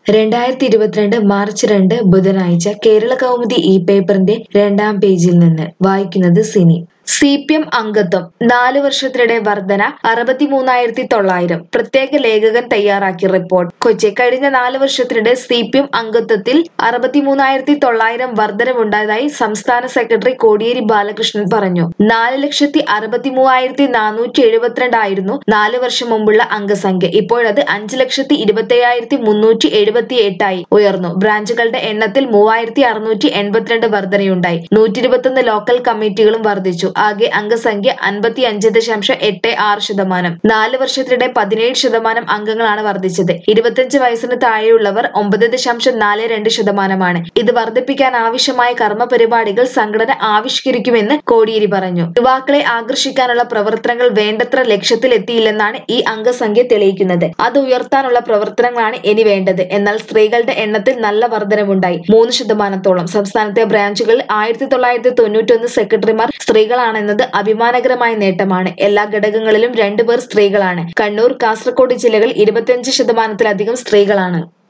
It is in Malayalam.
രണ്ടായിരത്തി ഇരുപത്തിരണ്ട് മാർച്ച് രണ്ട് ബുധനാഴ്ച കേരള കൗമുദി ഇ പേപ്പറിന്റെ രണ്ടാം പേജിൽ നിന്ന് വായിക്കുന്നത് സിനി സി പി എം അംഗത്വം നാല് വർഷത്തിനിടെ വർധന അറുപത്തിമൂന്നായിരത്തി തൊള്ളായിരം പ്രത്യേക ലേഖകൻ തയ്യാറാക്കിയ റിപ്പോർട്ട് കൊച്ചി കഴിഞ്ഞ നാല് വർഷത്തിനിടെ സി പി എം അംഗത്വത്തിൽ അറുപത്തിമൂന്നായിരത്തി തൊള്ളായിരം വർധനവുണ്ടായതായി സംസ്ഥാന സെക്രട്ടറി കോടിയേരി ബാലകൃഷ്ണൻ പറഞ്ഞു നാല് ലക്ഷത്തി അറുപത്തിമൂവായിരത്തി നാനൂറ്റി എഴുപത്തിരണ്ടായിരുന്നു നാല് വർഷം മുമ്പുള്ള അംഗസംഖ്യ ഇപ്പോഴത് അഞ്ച് ലക്ഷത്തി ഇരുപത്തയ്യായിരത്തി മുന്നൂറ്റി എഴുപത്തി എട്ടായി ഉയർന്നു ബ്രാഞ്ചുകളുടെ എണ്ണത്തിൽ മൂവായിരത്തി അറുന്നൂറ്റി എൺപത്തിരണ്ട് വർധനയുണ്ടായി നൂറ്റി ഇരുപത്തൊന്ന് ലോക്കൽ കമ്മിറ്റികളും വർദ്ധിച്ചു ആകെ അംഗസംഖ്യ അൻപത്തി അഞ്ച് ദശാംശം എട്ട് ആറ് ശതമാനം നാല് വർഷത്തിനിടെ പതിനേഴ് ശതമാനം അംഗങ്ങളാണ് വർദ്ധിച്ചത് ഇരുപത്തിയഞ്ച് വയസ്സിന് താഴെയുള്ളവർ ഒമ്പത് ദശാംശം നാല് രണ്ട് ശതമാനമാണ് ഇത് വർദ്ധിപ്പിക്കാൻ ആവശ്യമായ കർമ്മ പരിപാടികൾ സംഘടന ആവിഷ്കരിക്കുമെന്ന് കോടിയേരി പറഞ്ഞു യുവാക്കളെ ആകർഷിക്കാനുള്ള പ്രവർത്തനങ്ങൾ വേണ്ടത്ര ലക്ഷ്യത്തിലെത്തിയില്ലെന്നാണ് ഈ അംഗസംഖ്യ തെളിയിക്കുന്നത് അത് ഉയർത്താനുള്ള പ്രവർത്തനങ്ങളാണ് ഇനി വേണ്ടത് എന്നാൽ സ്ത്രീകളുടെ എണ്ണത്തിൽ നല്ല വർധനവുണ്ടായി മൂന്ന് ശതമാനത്തോളം സംസ്ഥാനത്തെ ബ്രാഞ്ചുകളിൽ ആയിരത്തി തൊള്ളായിരത്തി തൊണ്ണൂറ്റൊന്ന് സെക്രട്ടറിമാർ സ്ത്രീകളാണെന്നത് അഭിമാനകരമായ നേട്ടമാണ് എല്ലാ ഘടകങ്ങളിലും രണ്ടുപേർ സ്ത്രീകളാണ് കണ്ണൂർ കാസർഗോഡ് ജില്ലകളിൽ ഇരുപത്തിയഞ്ച് ശതമാനത്തിലധികം സ്ത്രീകളാണ്